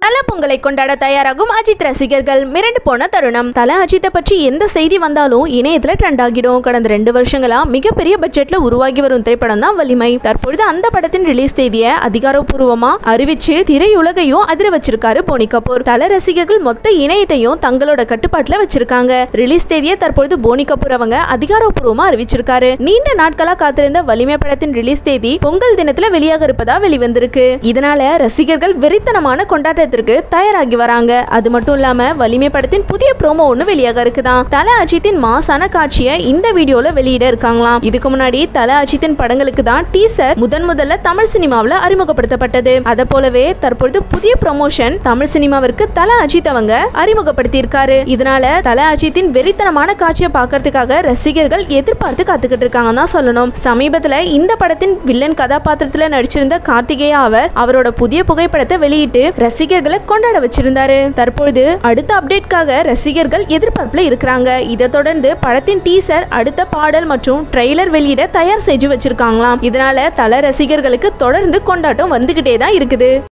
தல பொங்கலை கொண்டாட தயாராகும் அஜித் ரசிகர்கள் மிரண்டு போன தருணம் தல அஜித்தை பற்றி எந்த செய்தி வந்தாலும் இணையத்துல ட்ரெண்ட் ஆகிடும் கடந்த ரெண்டு வருஷங்களா மிகப்பெரிய பட்ஜெட்ல உருவாகி வரும் திரைப்படம் தான் வலிமை தற்பொழுது அந்த படத்தின் ரிலீஸ் தேதியை அதிகாரப்பூர்வமா அறிவிச்சு திரையுலகையும் அதிர வச்சிருக்காரு போனி கபூர் தல ரசிகர்கள் மொத்த இணையத்தையும் தங்களோட கட்டுப்பாட்டுல வச்சிருக்காங்க ரிலீஸ் தேதியை தற்பொழுது போனி கபூர் அவங்க அதிகாரப்பூர்வமா அறிவிச்சிருக்காரு நீண்ட நாட்களா காத்திருந்த வலிமை படத்தின் ரிலீஸ் தேதி பொங்கல் தினத்துல வெளியாக இருப்பதா வெளிவந்திருக்கு இதனால ரசிகர்கள் வெறித்தனமான கொண்டாட்டத்திற்கு தயாராகி வராங்க அது மட்டும் இல்லாம வலிமை படத்தின் புதிய ப்ரோமோ ஒண்ணு வெளியாக இருக்குதான் தல அஜித்தின் மாசான காட்சியை இந்த வீடியோல வெளியிட இருக்காங்களாம் இதுக்கு முன்னாடி தல அஜித்தின் படங்களுக்கு தான் டீசர் முதன் முதல்ல தமிழ் சினிமாவில் அறிமுகப்படுத்தப்பட்டது அத போலவே தற்பொழுது புதிய ப்ரொமோஷன் தமிழ் சினிமாவிற்கு தல அஜித் அவங்க அறிமுகப்படுத்தி இருக்காரு இதனால தல அஜித்தின் வெறித்தனமான காட்சியை பார்க்கறதுக்காக ரசிகர்கள் எதிர்பார்த்து காத்துக்கிட்டு இருக்காங்க தான் சொல்லணும் சமீபத்துல இந்த படத்தின் வில்லன் கதாபாத்திரத்துல நடிச்சிருந்த கார்த்திகேயா அவர் அவரோட புதிய புகைப்படத்தை வெளியிட்டு ரசிகர்களை கொண்டாட வச்சிருந்தாரு தற்பொழுது அடுத்த அப்டேட்காக ரசிகர்கள் எதிர்பார்ப்புல இருக்கிறாங்க இதை தொடர்ந்து படத்தின் டீசர் அடுத்த பாடல் மற்றும் ட்ரெய்லர் வெளியிட தயார் செஞ்சு வச்சிருக்காங்களாம் இதனால தல ரசிகர்களுக்கு தொடர்ந்து கொண்டாட்டம் வந்துகிட்டே தான் இருக்குது